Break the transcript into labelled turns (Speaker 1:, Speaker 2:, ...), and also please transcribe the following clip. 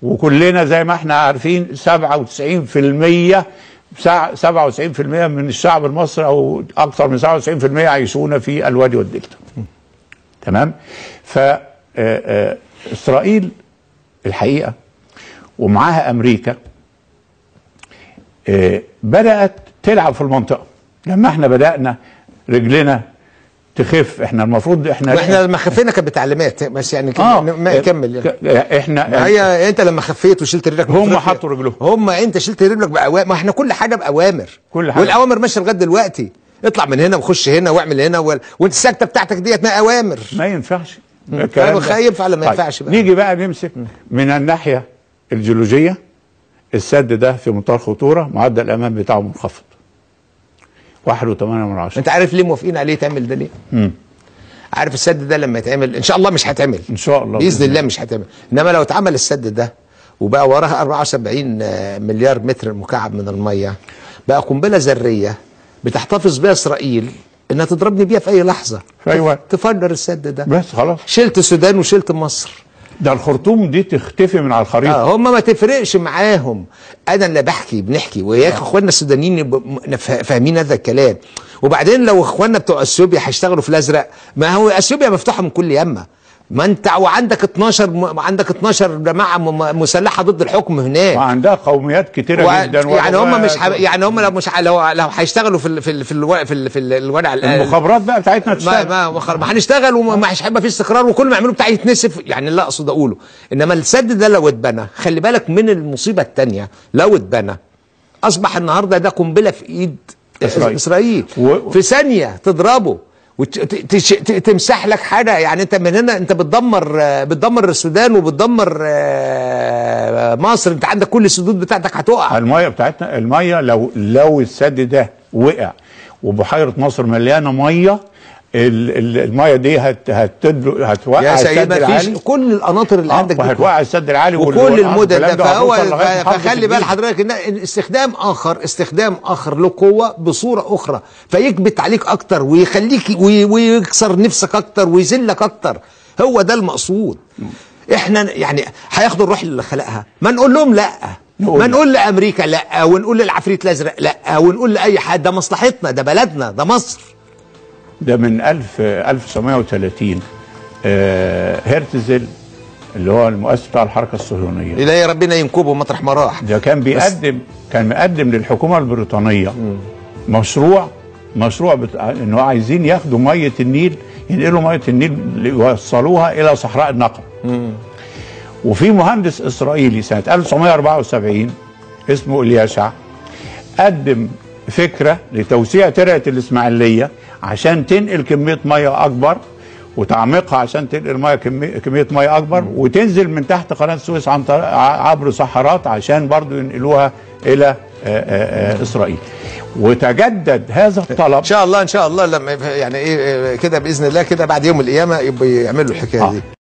Speaker 1: وكلنا زي ما احنا عارفين 97% سع- 97% من الشعب المصري او اكثر من 97% يعيشون في الوادي والدلتا تمام ف آه، آه، اسرائيل الحقيقه ومعاها امريكا آه، بدات تلعب في المنطقه لما احنا بدانا رجلنا تخف احنا المفروض احنا
Speaker 2: واحنا لما خفينا كانت بتعليمات بس يعني كم-
Speaker 1: اه
Speaker 2: ما كمل يعني.
Speaker 1: ك- احنا
Speaker 2: ما هي انت لما خفيت وشلت رجلك من
Speaker 1: هم
Speaker 2: أفريقيا،
Speaker 1: حطوا رجلهم.
Speaker 2: هم انت شلت رجلك باوامر ما احنا كل حاجه باوامر
Speaker 1: كل حاجة.
Speaker 2: والاوامر ماشيه لغايه دلوقتي اطلع من هنا وخش هنا واعمل هنا و... وانت السكته بتاعتك ديت ما اوامر
Speaker 1: ما ينفعش
Speaker 2: طيب خايف ولا ما
Speaker 1: طيب،
Speaker 2: ينفعش بقى؟
Speaker 1: نيجي بقى نمسك من الناحيه الجيولوجيه السد ده في منتهى الخطوره معدل الامان بتاعه منخفض 1.8 من عشرة
Speaker 2: انت عارف ليه موافقين عليه تعمل ده ليه؟ عارف السد ده لما يتعمل ان شاء الله مش هيتعمل
Speaker 1: ان شاء الله
Speaker 2: باذن الله مش هيتعمل انما لو اتعمل السد ده وبقى وراها 74 مليار متر مكعب من الميه بقى قنبله ذريه بتحتفظ بها اسرائيل انها تضربني بيها في اي لحظه
Speaker 1: في أي وقت.
Speaker 2: تفجر السد ده
Speaker 1: بس خلاص
Speaker 2: شلت السودان وشلت مصر
Speaker 1: ده الخرطوم دي تختفي من على الخريطه
Speaker 2: اه هم ما تفرقش معاهم انا اللي بحكي بنحكي وياك اخواننا السودانيين يبقوا م- فا- فاهمين هذا الكلام وبعدين لو اخواننا بتوع اثيوبيا هيشتغلوا في الازرق ما هو اثيوبيا مفتوحه من كل يمه ما انت وعندك 12 م... عندك 12 جماعه م... مسلحه ضد الحكم هناك
Speaker 1: وعندها قوميات كتيره
Speaker 2: و...
Speaker 1: جدا
Speaker 2: يعني هم مش ح...
Speaker 1: ولغات.
Speaker 2: يعني هم لو مش ح... لو لو هيشتغلوا في ال... في ال... في الورق في ال... في ال- الورق ال-
Speaker 1: المخابرات بقى بتاعتنا
Speaker 2: ما
Speaker 1: تشتغل
Speaker 2: ما ما, ما هنشتغل وما مش هيبقى في استقرار وكل ما يعملوا بتاع يتنسف يعني اللي اقصد اقوله انما السد ده لو اتبنى خلي بالك من المصيبه الثانيه لو اتبنى اصبح النهارده ده قنبله في ايد
Speaker 1: إسرائيل.
Speaker 2: اسرائيل
Speaker 1: و-
Speaker 2: في ثانيه تضربه وتمسح لك حاجه يعني انت من هنا انت بتدمر آه، بتدمر السودان وبتدمر آه، مصر انت عندك كل السدود بتاعتك هتقع
Speaker 1: الميه بتاعتنا الميه لو لو السد ده وقع وبحيره مصر مليانه ميه ال- ال- الميه دي هت هتدل هتوقع
Speaker 2: يا
Speaker 1: السد
Speaker 2: سيدي مفيش
Speaker 1: العالي
Speaker 2: كل القناطر اللي
Speaker 1: آه،
Speaker 2: عندك دي
Speaker 1: وهتوقع السد العالي وال-
Speaker 2: وكل
Speaker 1: وال-
Speaker 2: المدن
Speaker 1: الكلام
Speaker 2: ده
Speaker 1: ده
Speaker 2: فهو
Speaker 1: هتوصل لغاية محافظة
Speaker 2: فخلي بال
Speaker 1: الجيزة.
Speaker 2: حضرتك ان إن استخدام اخر استخدام اخر للقوه بصوره اخرى فيكبت عليك اكتر ويخليك وي- ويكسر نفسك اكتر ويذلك اكتر هو ده المقصود احنا يعني هياخدوا الروح اللي خلقها ما نقول لهم لا
Speaker 1: نقول
Speaker 2: ما
Speaker 1: لا.
Speaker 2: نقول لامريكا لا ونقول للعفريت الازرق لا ونقول لاي حد ده مصلحتنا ده بلدنا ده مصر
Speaker 1: ده من 1000 1930 آه، هرتزل اللي هو المؤسس بتاع الحركه الصهيونيه
Speaker 2: الهي ربنا ينكبه مطرح ما راح
Speaker 1: ده كان بيقدم كان مقدم للحكومه البريطانيه مشروع مشروع بت... انه عايزين ياخدوا ميه النيل ينقلوا ميه النيل يوصلوها الى صحراء النقب وفي مهندس اسرائيلي سنه 1974 اسمه الياشع قدم فكره لتوسيع ترعه الاسماعيليه عشان تنقل كميه ميه اكبر وتعميقها عشان تنقل ميه كميه, كمية ميه اكبر وتنزل من تحت قناه السويس عن طريق ع- عبر صحارات عشان برضو ينقلوها الى آه، آه، آه، اسرائيل وتجدد هذا الطلب
Speaker 2: ان شاء الله ان شاء الله لما يف- يعني ايه إيه كده باذن الله كده بعد يوم القيامه يبقى يعملوا الحكايه
Speaker 1: آه.
Speaker 2: دي